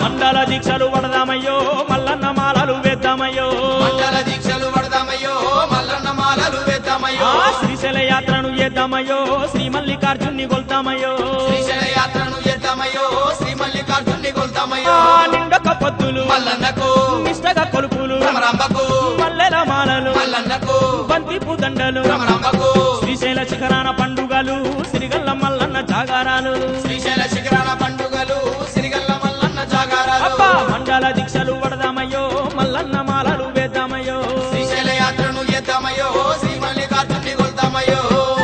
మండల దీక్షలు పడదామయ్యో మల్లన్న మాలలు వేద్దామయ్యో మండల దీక్షలు పడదామయ్యో మల్లన్న మాలలు వేద్దామయ్యో ఆ శ్రీశైల యాత్రను చేద్దామయ్యో శ్రీ మల్లికార్జున్ని కొల్తామయ్యో శ్రీశైల యాత్రను చేద్దామయ్యో శ్రీ మల్లికార్జున్ని ఆ కొల్తామయ్యో నిండొక్క పొద్దులు మల్లన్నకు నిష్టగా కొలుపులు భ్రమరాంబకు మల్లెల మాలలు మల్లన్నకు బంతిపు దండలు భ్రమరాంబకు శ్రీశైల శిఖరాన పండుగలు సిరిగల్ల మల్లన్న జాగారాలు శ్రీశైల శిఖరాల పండుగలు సిరిగల్ల మల్లన్న జాగారాలు అబ్బా మండల దీక్షలు పడదామయ్యో మల్లన్న మాలలు వేద్దామయ్యో శ్రీశైల యాత్రను చేద్దామయ్యో శ్రీ మల్లికార్జున్ని కొల్తామయ్యో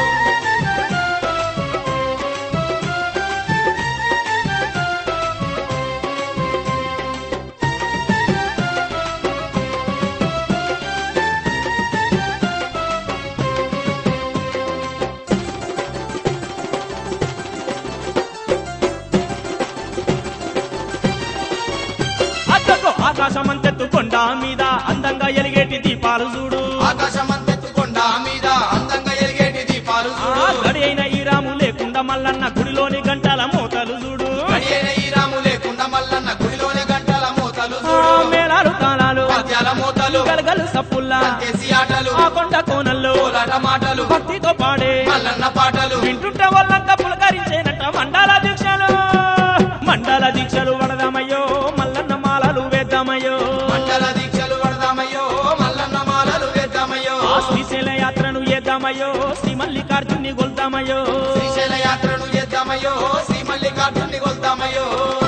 అద్దకు ఆకాశమంతెత్తు కొండ మీద అందంగా ఎలిగేటి దీపాలు చూడు ఆకాశమంతెత్తుకొండ మీద అందంగా ఎలిగేటి దీపాలు ఆ చూడు గడి అయిన ఈ రాము లేకుండా మల్లన్న గుడిలోని గంటల మోతలు చూడు గడియైన ఈ రాము లేకుండా మల్లన్న గుడిలోనే గంటల మూతలు ఆ చూడు మేళాలు తాళాలు పద్యాల మూతలు గలగలు సప్పుల్లా దేశీ ఆటలు ఆ కొండ కోనల్లో కోలాట మాటలు భక్తితో పాడే మల్లన్న పాటలు వింటుంటే వాళ్ళంతా పులకరించేనట మండల దీక్షలు మండల దీక్షలు వడదామయ్యో మల్లన్న మాలలు వేద్దామయ్యో మండల దీక్షలు పడదామయ్యో మల్లన్న మాలలు వేద్దామయ్యో ఆ శ్రీశైల యాత్రను చేద్దామయ్యో శ్రీ మల్లికార్జున్ని గొల్దామయ్యో శ్రీశైల యాత్రను చేద్దామయ్యో శ్రీ మల్లికార్జున్ని కొల్తామయ్యో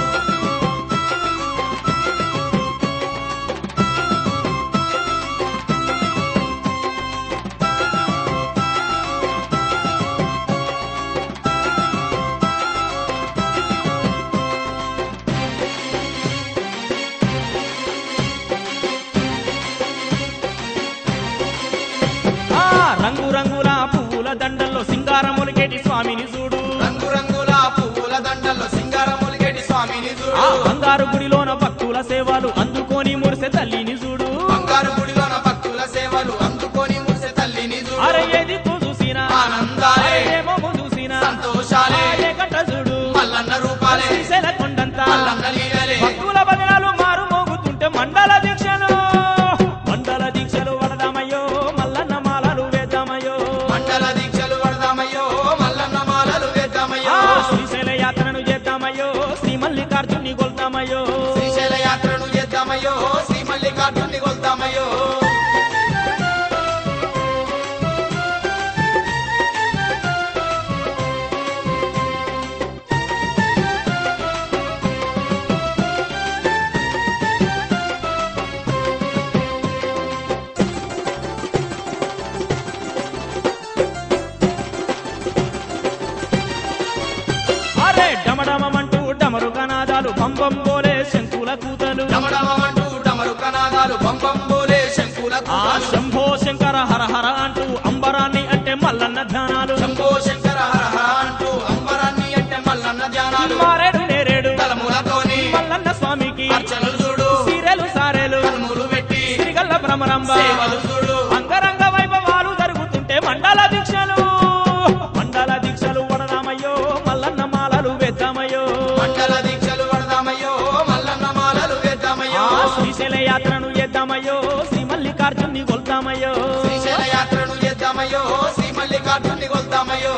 ఆ రంగు రంగుల పువ్వుల దండల్లో సింగారములికేటి స్వామిని చూడు రంగు రంగుల పువ్వుల దండల్లో సింగారములిగేటి స్వామిని ఆ చూడు బంగారు గుడిలోన భక్తుల సేవలు అందుకొని మురిసె తల్లిని చూడు బంగారు గుడిలోన భక్తుల సేవలు అందుకొని మురిసే తల్లిని చూడు అరే ఏది చూసినా ఆనందాలే ఏమో చూసినా సంతోషాలే ఏ గంట చూడు మల్లన్న రూపాలే శ్రీశైల కొండంతా మల్లన్న లీలలే భక్తుల భజనాలు మారు మోగుతుంటే మండల దీక్షలు మండల దీక్షలు వడదామయ్యో మల్లన్న మాలలు వేద్దామయ్యో మండల దీక్షలు పడదామయ్యో మల్లన్న మాలలు వేద్దామయ్యో ఆ శ్రీశైల యాత్రను చేద్దామయ్యో శ్రీ మల్లికార్జున్ని కొల్తామయ్యో శ్రీశైల యాత్రను చేద్దామయ్యో శ్రీ మల్లికార్జున్ని కొల్తామయ్యో అరే డమడమంటూ డమరు కనాదాలు పంపం పోలే శంకుల కూతలు డమడమంటూ డమరు కనాదాలు పంపం బోలే శంకుల ఆ కూతలు. శంభో శంకర హర హర అంటూ అంబరాన్ని అంటే మల్లన్న ధ్యానాలు శంభో శంకర హర హర అంటూ అంబరాన్ని అంటే మల్లన్న ధ్యానాలు మారేడు నేరేడు తలములతోని మల్లన్న స్వామికి అర్చనలు చూడు సీరెలు సారెలు కనుములు పెట్టి సిరిగల్ల భ్రమరంబ సేవలు చూడు అంగరంగ వైభవాలు జరుగుతుంటే మండల దీక్షలు మండల దీక్షలు వడదామయ్యో మల్లన్న మాలలు వేద్దామయ్యో మండల దీక్షలు పడదామయ్యో మల్లన్న మాలలు వేద్దామయ్యో ఆ శ్రీశైల యాత్రను చేద్దామయ్యో శ్రీ మల్లికార్జున్ని కొల్తామయ్యో శ్రీశైల యాత్రను చేద్దామయ్యో శ్రీ మల్లికార్జున్ని కొల్తామయ్యో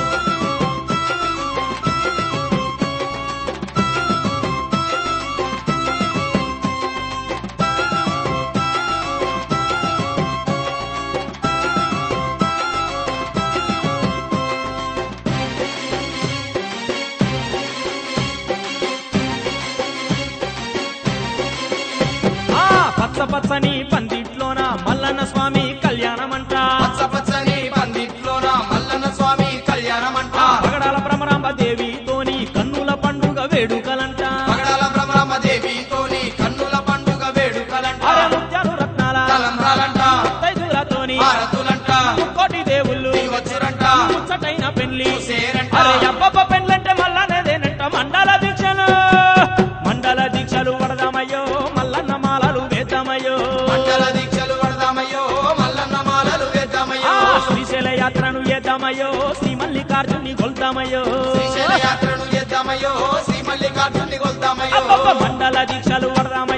ఆ పచ్చ పచ్చని పందిట్లోన మల్లన్న స్వామి కళ్యాణమంట పచ్చ పచ్చని పందిట్లోన మల్లన్న స్వామి కళ్యాణమంట ఆ పగడాల భ్రమరాంబ దేవితోని కన్నుల పండుగ వేడుకలంట పగడాల బ్రహ్మరామ దేవితోని కన్నుల పండుగ వేడుకలంట అరే ముత్యాలు రత్నాల తలంబ్రాలంట తైదులతోని హారతులంట ముక్కోటి దేవుళ్ళు వచ్చురంట ముచ్చటైన పెళ్లి చూసేరంట. అరే అబ్బబ్బ పెళ్ళంటే మల్లనేదేనంట మండల దీక్షలు మండల దీక్షలు వడదామయ్యో మల్లన్న మాలలు వేద్దామయ్యో మండల దీక్షలు పడదామయ్యో మల్లన్న మాలలు వేద్దామయ్యో ఆ శ్రీశైల యాత్రను చేద్దామయ్యో శ్రీ మల్లికార్జుని కొల్తామయ్యో శ్రీశైల యాత్రను చేద్దామయ్యో శ్రీ మల్లికార్జుని కొల్తామయ్యో అబ్బబ్బ మండల దీక్షలు వడదామయ్యో